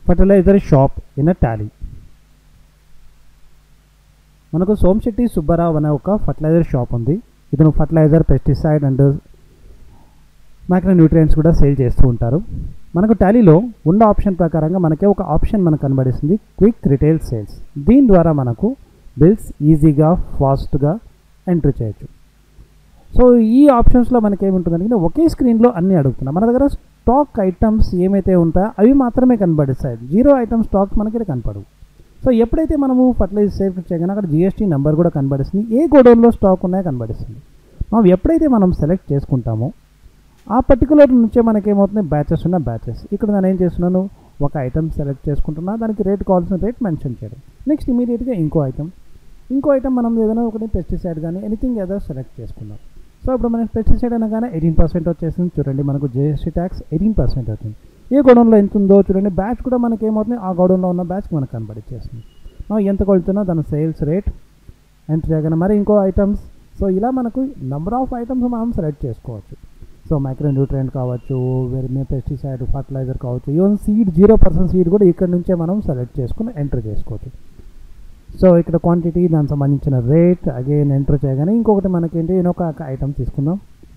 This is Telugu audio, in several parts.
fertiliser shop in Attili మనకు సోమశెట్టి సుబ్బారావు అనే ఒక ఫర్టిలైజర్ షాప్ ఉంది ఇతను fertilizer pesticide and micronutrients కూడా సేల్ చేస్తూ ఉంటారు మనకు టాలీలో ఉన్న ఆప్షన్ ప్రకారంగా మనకే ఒక ఆప్షన్ మనకు కనబడిస్తుంది క్విక్ రిటైల్ సేల్స్ దీని ద్వారా మనకు బిల్స్ ఈజీగా ఫాస్ట్గా ఎంట్రీ చేయొచ్చు సో ఈ ఆప్షన్స్లో మనకి ఏముంటుందంటే ఒకే స్క్రీన్లో అన్నీ అడుగుతున్నాం మన దగ్గర స్టాక్ ఐటమ్స్ ఏమైతే ఉంటాయో అవి మాత్రమే కనబడిస్తాయి జీరో ఐటమ్ స్టాక్స్ మనకి ఇక్కడ కనపడవు సో ఎప్పుడైతే మనము ఫర్టిలైజర్ సేవ్ చేయగానే అక్కడ జిఎస్టీ నెంబర్ కూడా కనబడిస్తుంది ఏ గోడౌన్లో స్టాక్ ఉన్నాయో కనబడిస్తుంది మనం ఎప్పుడైతే మనం సెలెక్ట్ చేసుకుంటామో ఆ పర్టికులర్ నుంచే మనకి ఏమవుతుంది బ్యాచెస్ ఉన్న బ్యాచెస్ ఇక్కడ నేను ఏం చేస్తున్నాను ఒక ఐటమ్ సెలెక్ట్ చేసుకుంటున్నా దానికి రేట్ కావాల్సిన రేట్ మెన్షన్ చేయడం నెక్స్ట్ ఇమీడియట్గా ఇంకో ఐటమ్ ఇంకో ఐటమ్ మనం ఏదైనా ఒకటి పెస్టిసైడ్ కానీ ఎనీథింగ్ ఏదో సెలెక్ట్ చేసుకుందాం సో ఇప్పుడు మనకి పెస్టిసైడ్ అనగానే ఎయిటీన్ పర్సెంట్ వచ్చేసింది చూడండి మనకు జిఎస్టీ ట్యాక్స్ ఎయిటీన్ పర్సెంట్ అవుతుంది ఏ గోడౌన్లో ఎంత ఉందో చూడండి బ్యాచ్ కూడా మనకి ఏమవుతుంది ఆ గోడౌన్లో ఉన్న బ్యాచ్ మనకు కనబడిచ్చేస్తుంది మనం ఎంత కొలుతున్నా దాని సేల్స్ రేట్ ఎంటర్ చేయగానే మరి ఇంకో ఐటమ్స్ సో ఇలా మనకు నెంబర్ ఆఫ్ ఐటమ్స్ మనం సెలెక్ట్ చేసుకోవచ్చు సో మైక్రో న్యూట్రియంట్ కావచ్చు వేరే పెస్టిసైడ్ ఫర్టిలైజర్ కావచ్చు even seed zero percent seed కూడా ఇక్కడ నుంచే మనం సెలెక్ట్ చేసుకుని ఎంటర్ చేసుకోవచ్చు సో ఇక్కడ క్వాంటిటీ దానికి సంబంధించిన రేట్ అగైన్ ఎంటర్ చేయగానే ఇంకొకటి మనకేంటి ఒక ఐటమ్ తీసుకుందాం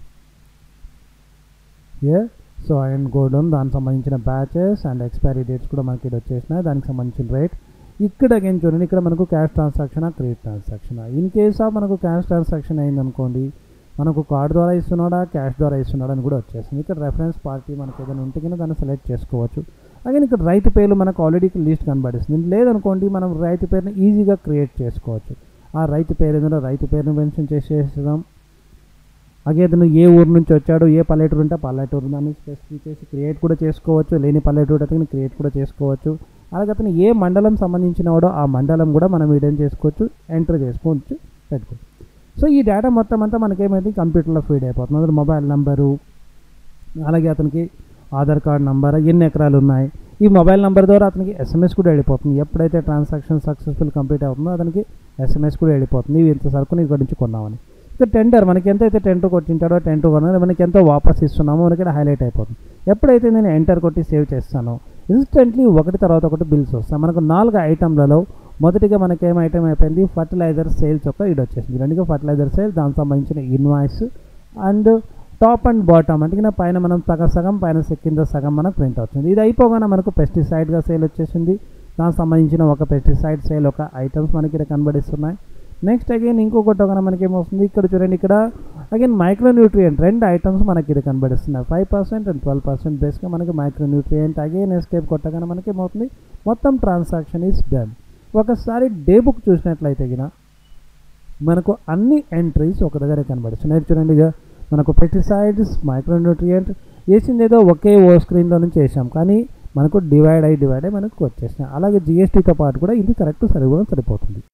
ఏ సో అండ్ గోడౌన్ దానికి సంబంధించిన బ్యాచెస్ అండ్ ఎక్స్పైరీ డేట్స్ కూడా మనకి ఇక్కడ వచ్చేసినాయి దానికి సంబంధించిన రేట్ ఇక్కడ అగైన్ చూడండి ఇక్కడ మనకు cash transaction credit transaction in case of మనకు క్యాష్ ట్రాన్సాక్షన్ అయిందనుకోండి మనకు కార్డు ద్వారా ఇస్తున్నాడా క్యాష్ ద్వారా ఇస్తున్నాడా అని కూడా వచ్చేస్తుంది ఇక్కడ రెఫరెన్స్ పార్టీ మనకు ఏదైనా ఉంటే కనుక దాన్ని సెలెక్ట్ చేసుకోవచ్చు అగైన్ ఇక్కడ రైతు పేర్లు మనకు ఆల్రెడీ లిస్ట్ కనబడిస్తుంది లేదనుకోండి మనం రైతు పేరుని ఈజీగా క్రియేట్ చేసుకోవచ్చు ఆ రైతు పేరు ఏదైనా రైతు పేరుని మెన్షన్ చేసేస్తాం అలాగే అతను ఏ ఊరు నుంచి వచ్చాడో ఏ పల్లెటూరు ఉంటే పల్లెటూరు దాన్ని స్పెసిఫై చేసి క్రియేట్ కూడా చేసుకోవచ్చు లేని పల్లెటూరు అతను క్రియేట్ కూడా చేసుకోవచ్చు అలాగే అతను ఏ మండలం సంబంధించిన వాడో ఆ మండలం కూడా మనం వీడియో చేసుకోవచ్చు ఎంటర్ చేసుకోవచ్చు పెట్టుకోవచ్చు సో ఈ డేటా మొత్తం అంతా మనకేమైంది కంప్యూటర్లో ఫీడ్ అయిపోతుంది అందులో మొబైల్ నెంబరు అలాగే అతనికి ఆధార్ కార్డ్ నెంబర్ ఎన్ని ఎకరాలు ఉన్నాయి ఈ మొబైల్ నెంబర్ ద్వారా అతనికి ఎస్ఎంఎస్ కూడా వెళ్ళిపోతుంది ఎప్పుడైతే ట్రాన్సాక్షన్ సక్సెస్ఫుల్ కంప్లీట్ అవుతుందో అతనికి ఎస్ఎంఎస్ కూడా వెళ్ళిపోతుంది ఇవి ఇంత సరుకుని ఇక్కడ నుంచి కొన్నామని ఇక టెండర్ మనకి ఎంతైతే టెంటర్ కొట్టింటాడో టెంటర్ కొన్నా మనకి ఎంతో వాపస్ ఇస్తున్నామో మనకి ఇక్కడ హైలైట్ అయిపోతుంది ఎప్పుడైతే నేను ఎంటర్ కొట్టి సేవ్ చేస్తానో ఇన్స్టెంట్లీ ఒకటి తర్వాత ఒకటి బిల్స్ వస్తాయి మనకు నాలుగు ఐటమ్లలో మొదటిగా మనకి ఏం ఐటమ్ అయిపోయింది ఫర్టిలైజర్ సేల్స్ ఒక ఇది వచ్చేసింది రెండుగా ఫర్టిలైజర్ సేల్ దానికి సంబంధించిన invoice and top and bottom అంటే కింద పైన మనం సగం సగం పైన కింద సగం మనకు ప్రింట్ అవుతుంది ఇది అయిపోగానే మనకు పెస్టిసైడ్గా సేల్ వచ్చేసింది దానికి సంబంధించిన ఒక పెస్టిసైడ్ సేల్ ఒక ఐటమ్స్ మనకి ఇక్కడ కనబడిస్తున్నాయి నెక్స్ట్ అగైన్ ఇంకొకటి ఒక మనకి ఏమవుతుంది ఇక్కడ చూడండి ఇక్కడ అగైన్ మైక్రో న్యూట్రియంట్ రెండు ఐటమ్స్ మనకి ఇక్కడ కనబడిస్తున్నాయి five percent and twelve percent బేస్గా మనకి మైక్రో న్యూట్రియంట్ అగైన్ ఎస్కేప్ కొట్టగానే మనకి ఏమవుతుంది మొత్తం ట్రాన్సాక్షన్ ఈస్ డన్ ఒకసారి డే బుక్ చూసినట్లయితే గిన మనకు అన్ని ఎంట్రీస్ ఒక దగ్గర కనబడుతున్నాయి చూడండి ఇక మనకు పెస్టిసైడ్స్ మైక్రోన్యూట్రియంట్ వేసింది ఏదో ఒకే ఓ స్క్రీన్లో నుంచి వేసాం కానీ మనకు డివైడ్ అయ్యి డివైడ్ అయ్యి మనకు వచ్చేసినాయి అలాగే జిఎస్టీతో పాటు కూడా ఇది కరెక్ట్ సరిపోవడం సరిపోతుంది